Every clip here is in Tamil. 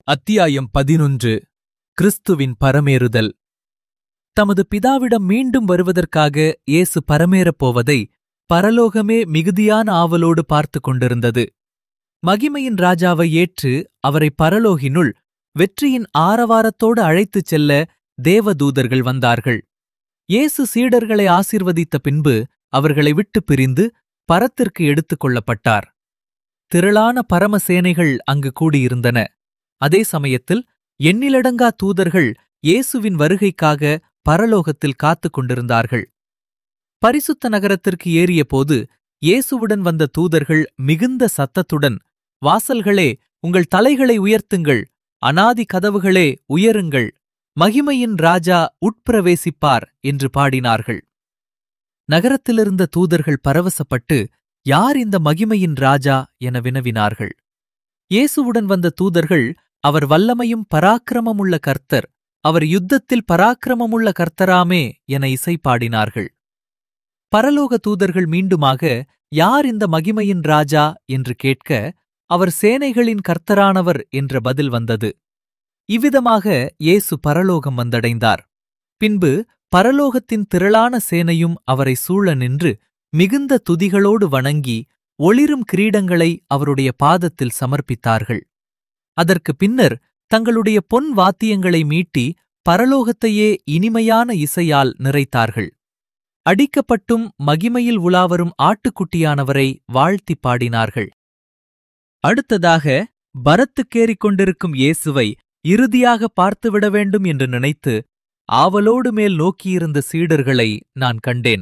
அத்தியாயம் பதினொன்று கிறிஸ்துவின் பரமேறுதல் தமது பிதாவிடம் மீண்டும் வருவதற்காக இயேசு பரமேறப் போவதை பரலோகமே மிகுதியான ஆவலோடு பார்த்துக் கொண்டிருந்தது மகிமையின் ராஜாவை ஏற்று அவரை பரலோகினுள் வெற்றியின் ஆரவாரத்தோடு அழைத்துச் செல்ல தேவதூதர்கள் வந்தார்கள் இயேசு சீடர்களை ஆசீர்வதித்த பின்பு அவர்களை விட்டுப் பிரிந்து பரத்திற்கு எடுத்துக் கொள்ளப்பட்டார் திரளான பரமசேனைகள் அங்கு கூடியிருந்தன அதே சமயத்தில் எண்ணிலடங்கா தூதர்கள் இயேசுவின் வருகைக்காக பரலோகத்தில் காத்துக் கொண்டிருந்தார்கள் பரிசுத்த நகரத்திற்கு ஏறியபோது இயேசுவுடன் வந்த தூதர்கள் மிகுந்த சத்தத்துடன் வாசல்களே உங்கள் தலைகளை உயர்த்துங்கள் அனாதி கதவுகளே உயருங்கள் மகிமையின் ராஜா உட்பிரவேசிப்பார் என்று பாடினார்கள் நகரத்திலிருந்த தூதர்கள் பரவசப்பட்டு யார் இந்த மகிமையின் ராஜா என வினவினார்கள் இயேசுவுடன் வந்த தூதர்கள் அவர் வல்லமையும் பராக்கிரமமுள்ள கர்த்தர் அவர் யுத்தத்தில் பராக்கிரமமுள்ள கர்த்தராமே என இசை பாடினார்கள் பரலோக தூதர்கள் மீண்டுமாக யார் இந்த மகிமையின் ராஜா என்று கேட்க அவர் சேனைகளின் கர்த்தரானவர் என்ற பதில் வந்தது இவ்விதமாக இயேசு பரலோகம் வந்தடைந்தார் பின்பு பரலோகத்தின் திரளான சேனையும் அவரை சூழ நின்று மிகுந்த துதிகளோடு வணங்கி ஒளிரும் கிரீடங்களை அவருடைய பாதத்தில் சமர்ப்பித்தார்கள் அதற்கு பின்னர் தங்களுடைய பொன் வாத்தியங்களை மீட்டி பரலோகத்தையே இனிமையான இசையால் நிறைத்தார்கள் அடிக்கப்பட்டும் மகிமையில் உலாவரும் ஆட்டுக்குட்டியானவரை வாழ்த்திப் பாடினார்கள் அடுத்ததாக பரத்துக்கேறிக் கொண்டிருக்கும் இயேசுவை இறுதியாக பார்த்துவிட வேண்டும் என்று நினைத்து ஆவலோடு மேல் நோக்கியிருந்த சீடர்களை நான் கண்டேன்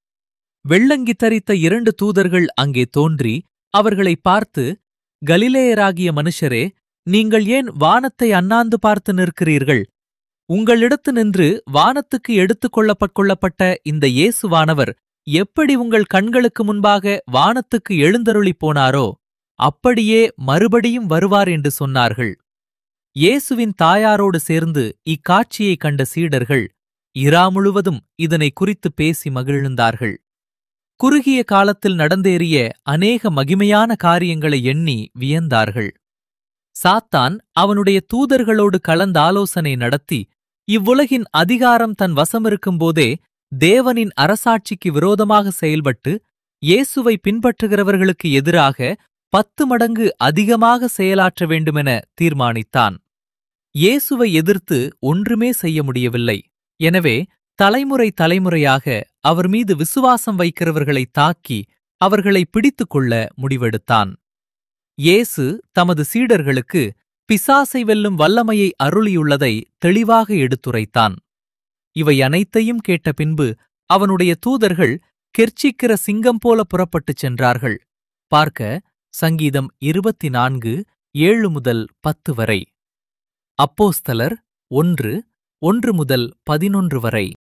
வெள்ளங்கி தரித்த இரண்டு தூதர்கள் அங்கே தோன்றி அவர்களை பார்த்து கலிலேயராகிய மனுஷரே நீங்கள் ஏன் வானத்தை அண்ணாந்து பார்த்து நிற்கிறீர்கள் உங்களிடத்து நின்று வானத்துக்கு எடுத்துக் கொள்ளப்பட்கொள்ளப்பட்ட இந்த இயேசுவானவர் எப்படி உங்கள் கண்களுக்கு முன்பாக வானத்துக்கு எழுந்தருளிப் போனாரோ அப்படியே மறுபடியும் வருவார் என்று சொன்னார்கள் இயேசுவின் தாயாரோடு சேர்ந்து இக்காட்சியைக் கண்ட சீடர்கள் இரா முழுவதும் இதனை குறித்து பேசி மகிழ்ந்தார்கள் குறுகிய காலத்தில் நடந்தேறிய அநேக மகிமையான காரியங்களை எண்ணி வியந்தார்கள் சாத்தான் அவனுடைய தூதர்களோடு கலந்தாலோசனை நடத்தி இவ்வுலகின் அதிகாரம் தன் வசமிருக்கும்போதே தேவனின் அரசாட்சிக்கு விரோதமாக செயல்பட்டு இயேசுவை பின்பற்றுகிறவர்களுக்கு எதிராக பத்து மடங்கு அதிகமாக செயலாற்ற வேண்டுமென தீர்மானித்தான் இயேசுவை எதிர்த்து ஒன்றுமே செய்ய முடியவில்லை எனவே தலைமுறை தலைமுறையாக அவர் மீது விசுவாசம் வைக்கிறவர்களை தாக்கி அவர்களை பிடித்துக் கொள்ள முடிவெடுத்தான் இயேசு தமது சீடர்களுக்கு பிசாசை வெல்லும் வல்லமையை அருளியுள்ளதை தெளிவாக எடுத்துரைத்தான் இவை அனைத்தையும் கேட்ட பின்பு அவனுடைய தூதர்கள் கெர்ச்சிக்கிற சிங்கம் போல புறப்பட்டுச் சென்றார்கள் பார்க்க சங்கீதம் இருபத்தி நான்கு ஏழு முதல் பத்து வரை அப்போஸ்தலர் ஒன்று ஒன்று முதல் பதினொன்று வரை